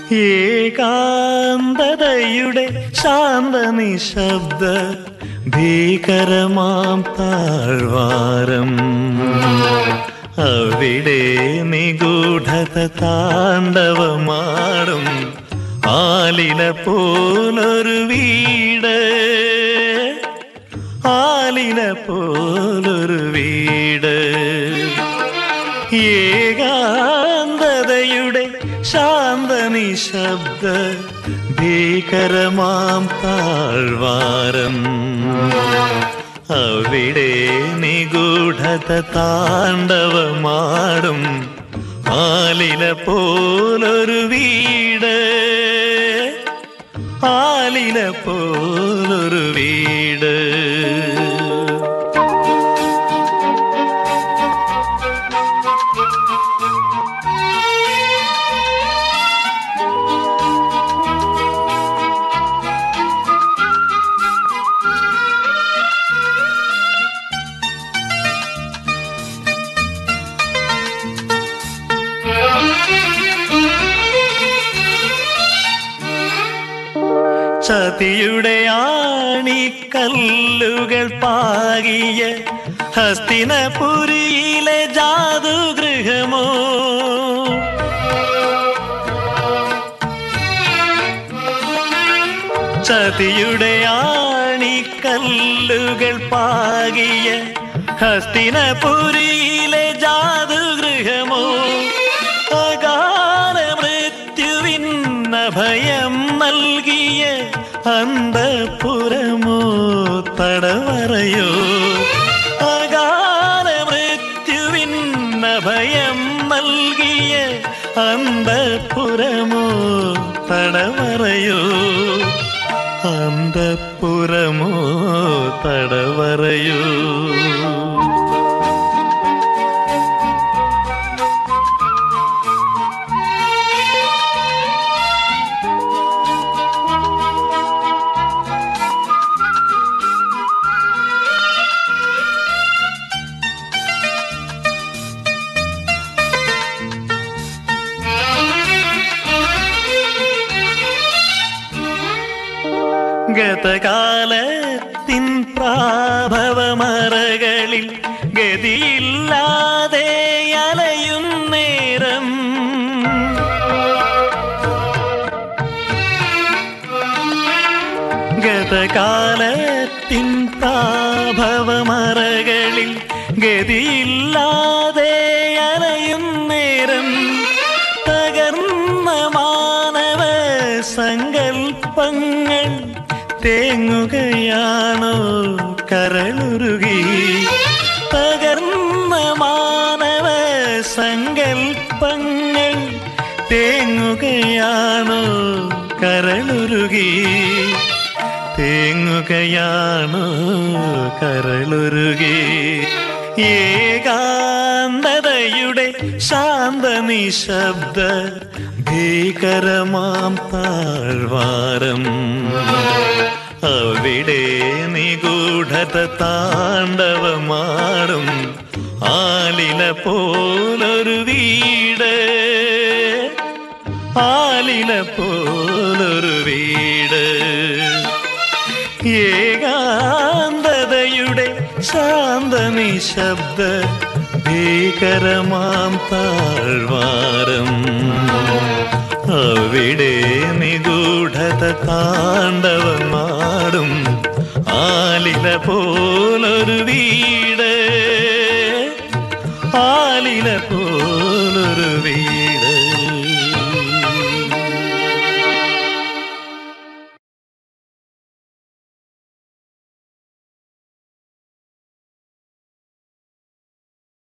ഏകാന്തതയുടെ ശാന്ത നിശബ്ദ ഭീകരമാം താഴ്വാരം അവിടെ നിഗൂഢത താണ്ഡവമാടും ആലില പോലൊരു വീട് ആലില പോലൊരു വീട് ഏകാന്തതയുടെ ശാന്ത നിശബ്ദ ഭീകരമാം താഴ്വാരം അവിടെ നിഗൂഢത താണ്ഡവമാടും ആലില പോലൊരു വീട് ആലില പോലൊരു വീട് ചതിയുടെ ആണിക്കല്ലുകൾ പാകിയ ഹസ്തിനപുരിയിലെ ജാതുഗൃഹമോ ചതിയുടെ ആണിക്കല്ലുകൾ പാകിയ ഹസ്തിനപുരിയിലെ ജാതുഗൃഹമോ അകാല മൃത്യുവിന്ന ഭയം നൽകിയ അന്തപുരമോ തടവറയോ അകാല മൃത്യുവിന്ന ഭയം നൽകിയ അന്തപുരമോ തടവറയോ അന്തപുരമോ തടവറയോ ഗതകാലത്തിൻ പ്രാഭവമറകളിൽ ഗതിയില്ലാതെ അലയും നേരം ഗതകാലത്തിൻ പ്രാഭവമറകളിൽ ഗതിയില്ലാതെ അലയും നേരം തകർന്ന മാനവ സങ്കൽപ്പങ്ങൾ തേങ്ങുകയാണോ കരളുരുകി തകർന്ന മാനവ സങ്കൽപ്പങ്ങൾ തേങ്ങുകയാണോ കരളുരുകി തേങ്ങുകയാണോ കരളുരുകി ഏകാന്തതയുടെ ശാന്ത നിശബ്ദ ഭീകരമാം താഴ്വാരം അവിടെ നിഗൂഢത താണ്ഡവമാടും ആലില പോലൊരു വീട് ആലില പോലൊരു വീട് ഏകാന്തതയുടെ ശാന്ത നിശബ്ദ ഭീകരമാം താഴ്വാരം അവിടെ നിഗൂഢത താണ്ഡവമാടും ആലില പോലൊരു വീട് ആലില പോ